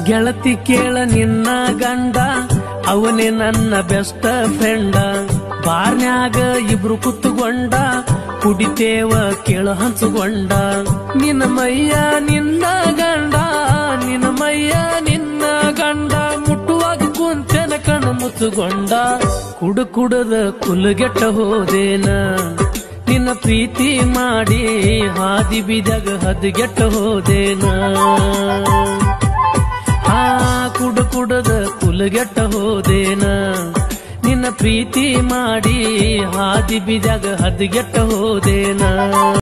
ಗೆಳತಿ ಕೇಳ ನಿನ್ನ ಗಂಡ ಅವನೇ ನನ್ನ ಬೆಸ್ಟ್ ಫ್ರೆಂಡ ಬಾರ್ನ್ಯಾಗ ಇಬ್ರು ಕುತ್ತುಕೊಂಡ ಕುಡಿತೇವ ಕೇಳ ಹಂಚುಕೊಂಡ ನಿನ್ನ ಮಯ್ಯ ನಿನ್ನ ಗಂಡ ನಿನ್ನ ಮಯ್ಯ ನಿನ್ನ ಗಂಡ ಮುಟ್ಟುವಾಗ ಕುಂತೆನ ಕಣ್ಣು ಮುಚ್ಚುಕೊಂಡ ಕುಡು ಕುಡದ ಕುಲಗೆಟ್ಟ ಹೋದೇನ ನಿನ್ನ ಪ್ರೀತಿ ಮಾಡಿ ಹಾದಿ ಬೀದಾಗ ಹದಗೆಟ್ಟ ಹೋದೇನ ಹಾ ಕುಡು ಕುಡದ ಕುಲಗೆಟ್ಟ ಹೋದೇನ ನಿನ್ನ ಪ್ರೀತಿ ಮಾಡಿ ಹಾದಿ ಬೀದಾಗ ಹದಗೆಟ್ಟ ಹೋದೇನ